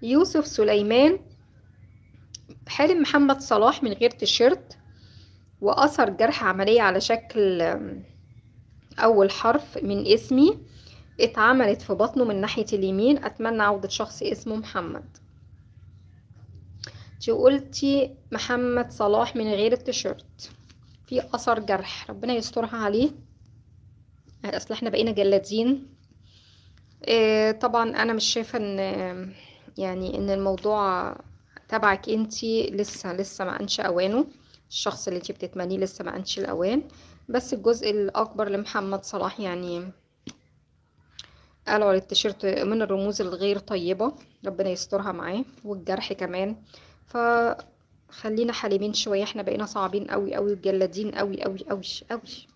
يوسف سليمان حارم محمد صلاح من غير تيشيرت وأثر جرح عملية على شكل آم، أول حرف من اسمي اتعملت في بطنه من ناحية اليمين أتمنى عودة شخص اسمه محمد انتي قلتي محمد صلاح من غير التيشيرت في أثر جرح ربنا يسترها عليه أصل احنا بقينا جلادين آه، طبعا أنا مش شايفة إن يعني إن الموضوع تبعك انتي لسه لسه ما انش اوانه الشخص اللي انتي بتتمنيه لسه ما انش الاوان بس الجزء الاكبر لمحمد صلاح يعني قالوا على التيشيرت من الرموز الغير طيبة ربنا يسترها معاه والجرح كمان فخلينا حليمين شوية احنا بقينا صعبين قوي قوي وجلادين قوي قوي قوي قوي